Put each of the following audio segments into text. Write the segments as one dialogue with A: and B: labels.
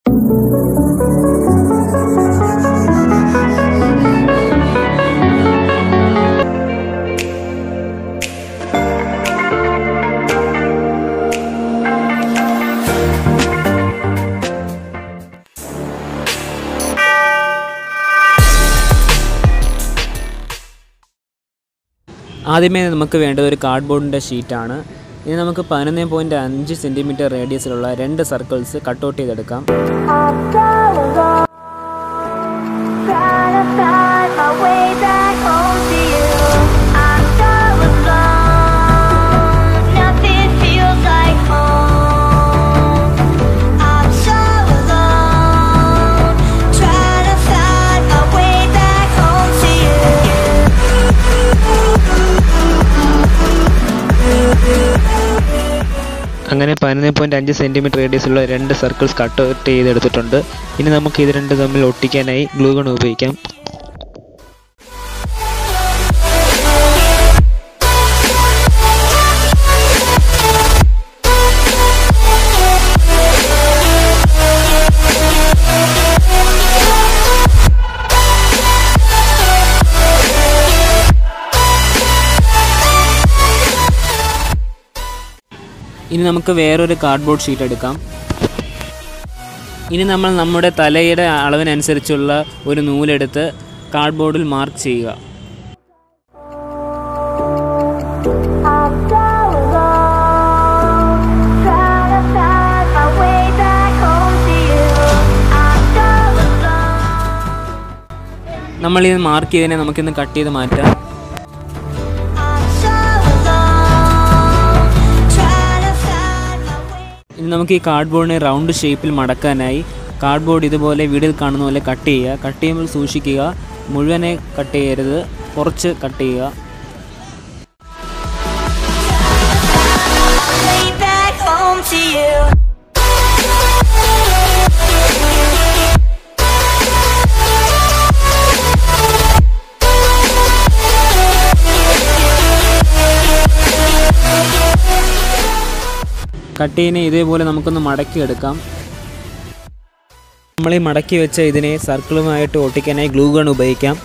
A: ആദ്യമേ നമുക്ക് വേണ്ടത് ഒരു കാർഡ്ബോർഡിൻ്റെ ഷീറ്റാണ് ഇനി നമുക്ക് പതിനൊന്ന് പോയിൻറ്റ് അഞ്ച് സെൻറ്റിമീറ്റർ റേഡിയസിലുള്ള രണ്ട് സർക്കിൾസ് കട്ടൗട്ട് ചെയ്തെടുക്കാം
B: I'm so alone, trying to find my way back home to you. I'm so alone, nothing feels like home. I'm so alone, trying to find my way back home to
A: അങ്ങനെ പതിനൊന്ന് point അഞ്ച് centimetre റേഡിയസിലുള്ള രണ്ട് circles cutout ചെയ്തെടുത്തിട്ടുണ്ട് ഇനി നമുക്ക് ഇത് രണ്ട് തമ്മിൽ ഒട്ടിക്കാനായി ഗ്ലൂ ഗൺ ഉപയോഗിക്കാം ഇനി നമുക്ക് വേറൊരു കാർഡ്ബോർഡ് ഷീറ്റ് എടുക്കാം ഇനി നമ്മൾ നമ്മുടെ തലയുടെ അളവിനനുസരിച്ചുള്ള ഒരു നൂലെടുത്ത് കാർഡ്ബോർഡിൽ മാർക്ക് ചെയ്യുക
B: I'm so alone, trying to find my way back home to you. I'm so alone.
A: നമ്മൾ ഇത് മാർക്ക് ചെയ്തതിനെ നമുക്കിന്ന് കട്ട് ചെയ്ത് മാറ്റാം
B: I'm so alone, trying to find my way.
A: ഇനി നമുക്ക് ഈ കാർഡ്ബോർഡിനെ റൗണ്ട് ഷേപ്പിൽ മടക്കാനായി കാർഡ്ബോർഡ് ഇതുപോലെ വീഡിയോയിൽ കാണുന്ന പോലെ കട്ട് ചെയ്യുക കട്ട് ചെയ്യുമ്പോൾ സൂക്ഷിക്കുക മുഴുവനെ കട്ട് ചെയ്യരുത് കുറച്ച് കട്ട് ചെയ്യുക
B: Way back home to you.
A: Cut ചെയ്യുന്ന ഇതേപോലെ നമുക്കൊന്ന് മടക്കി എടുക്കാം നമ്മൾ ഈ മടക്കി വെച്ച ഇതിനെ സർക്കിളുമായിട്ട് ഒട്ടിക്കാനായി ഗ്ലൂ ഗൺ ഉപയോഗിക്കാം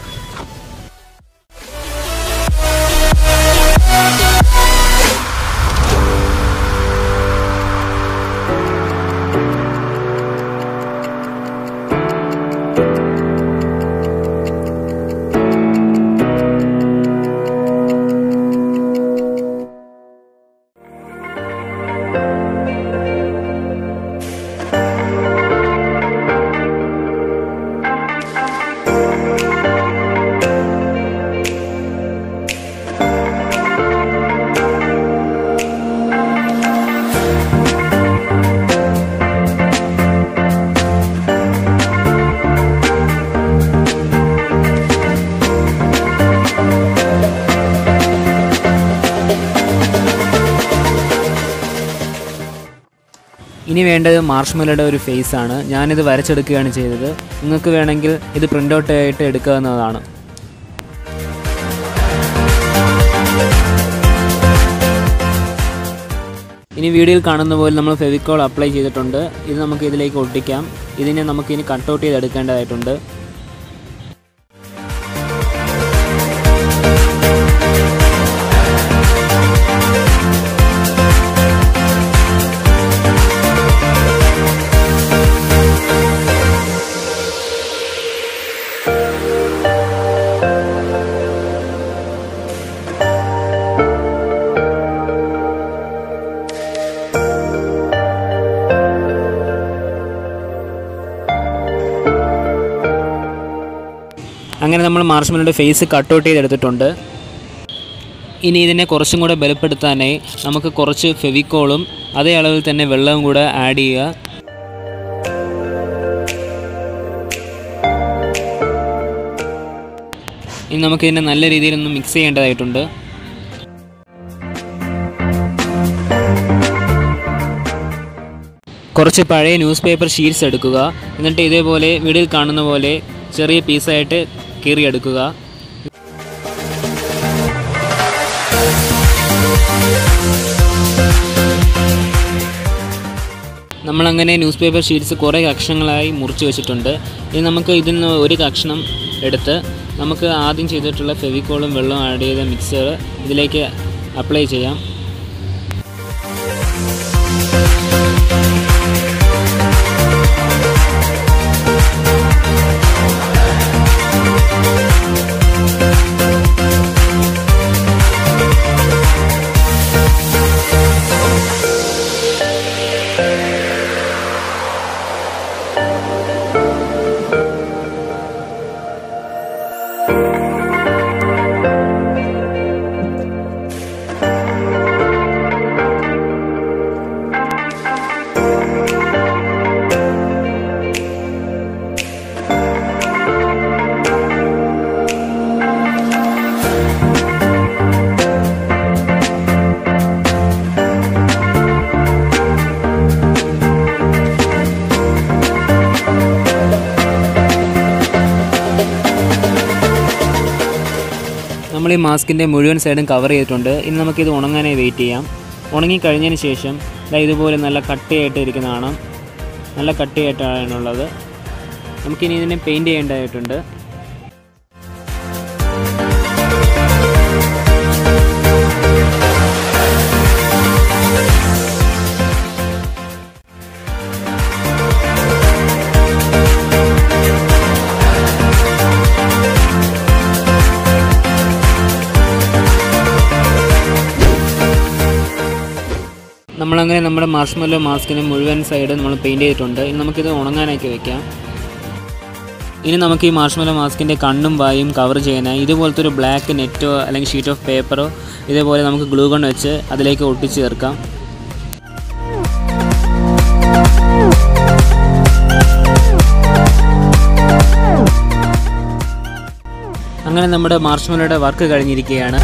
A: ഇനി വേണ്ടത് മാർഷ്മലയുടെ ഒരു ഫേസ് ആണ് ഞാനിത് വരച്ചെടുക്കുകയാണ് ചെയ്തത് നിങ്ങൾക്ക് വേണമെങ്കിൽ ഇത് പ്രിൻ്റ് ഔട്ട് ആയിട്ട് എടുക്കാവുന്നതാണ് ഇനി വീഡിയോയിൽ കാണുന്ന പോലെ നമ്മൾ ഫെവിക്കോൾ അപ്ലൈ ചെയ്തിട്ടുണ്ട് ഇത് നമുക്ക് ഇതിലേക്ക് ഒട്ടിക്കാം ഇതിനെ നമുക്ക് ഇനി കട്ടൗട്ട് ചെയ്തെടുക്കേണ്ടതായിട്ടുണ്ട് അങ്ങനെ നമ്മൾ മാർഷ്മലയുടെ ഫേസ് കട്ടൗട്ട് ചെയ്തെടുത്തിട്ടുണ്ട് ഇനി ഇതിനെ കുറച്ചും കൂടെ ബലപ്പെടുത്താനായി നമുക്ക് കുറച്ച് ഫെവിക്കോളും അതേ അളവിൽ തന്നെ വെള്ളവും കൂടെ ആഡ് ചെയ്യുക ഇനി നമുക്ക് ഇതിനെ നല്ല രീതിയിൽ ഒന്ന് മിക്സ് ചെയ്യേണ്ടതായിട്ടുണ്ട് കുറച്ച് പഴയ ന്യൂസ് പേപ്പർ ഷീറ്റ്സ് എടുക്കുക എന്നിട്ട് ഇതേപോലെ വീഡിയോയിൽ കാണുന്ന പോലെ ചെറിയ പീസായിട്ട് കീറിയെടുക്കുക നമ്മളങ്ങനെ ന്യൂസ് പേപ്പർ ഷീറ്റ്സ് കുറേ കഷ്ണങ്ങളായി മുറിച്ച് വെച്ചിട്ടുണ്ട് ഇനി നമുക്ക് ഇതിൽ നിന്ന് ഒരു കഷ്ണം എടുത്ത് നമുക്ക് ആദ്യം ചെയ്തിട്ടുള്ള ഫെവിക്കോളും വെള്ളവും ആഡ് ചെയ്ത മിക്സർ ഇതിലേക്ക് അപ്ലൈ ചെയ്യാം നമ്മൾ ഈ മാസ്കിൻ്റെ മുഴുവൻ സൈഡും കവർ ചെയ്തിട്ടുണ്ട് ഇനി നമുക്കിത് ഉണങ്ങാനായി വെയിറ്റ് ചെയ്യാം ഉണങ്ങി കഴിഞ്ഞതിന് ശേഷം ദാ ഇതുപോലെ നല്ല കട്ടിയായിട്ട് ഇരിക്കുന്നതാണ് നല്ല കട്ടിയായിട്ടാണുള്ളത് നമുക്കിനി ഇതിനെ പെയിൻറ് ചെയ്യേണ്ടതായിട്ടുണ്ട് നമ്മളങ്ങനെ നമ്മുടെ മാർഷ്മല്ലോ മാസ്കിന് മുഴുവൻ സൈഡ് നമ്മൾ പെയിൻറ് ചെയ്തിട്ടുണ്ട് ഇനി നമുക്കിത് ഉണങ്ങാനാക്കി വെക്കാം ഇനി നമുക്ക് ഈ മാർഷ്മല്ലോ മാസ്കിൻ്റെ കണ്ണും വായും കവർ ചെയ്യാനായി ഇതുപോലത്തെ ഒരു ബ്ലാക്ക് നെറ്റോ അല്ലെങ്കിൽ ഷീറ്റ് ഓഫ് പേപ്പറോ ഇതേപോലെ നമുക്ക് ഗ്ലൂ ഗൺ വെച്ച് അതിലേക്ക് ഒട്ടിച്ച് ചേർക്കാം അങ്ങനെ നമ്മുടെ മാർഷ്മലോയുടെ വർക്ക് കഴിഞ്ഞിരിക്കുകയാണ്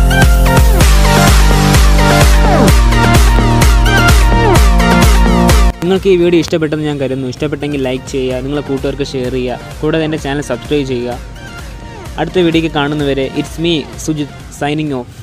A: നിങ്ങൾക്ക് ഈ വീഡിയോ ഇഷ്ടപ്പെട്ടെന്ന് ഞാൻ കരുതുന്നു ഇഷ്ടപ്പെട്ടെങ്കിൽ ലൈക്ക് ചെയ്യുക നിങ്ങളെ കൂട്ടുകാർക്ക് ഷെയർ ചെയ്യുക കൂടാതെ എൻ്റെ ചാനൽ സബ്സ്ക്രൈബ് ചെയ്യുക അടുത്ത വീഡിയോക്ക് കാണുന്നവരെ it's me Sujith signing of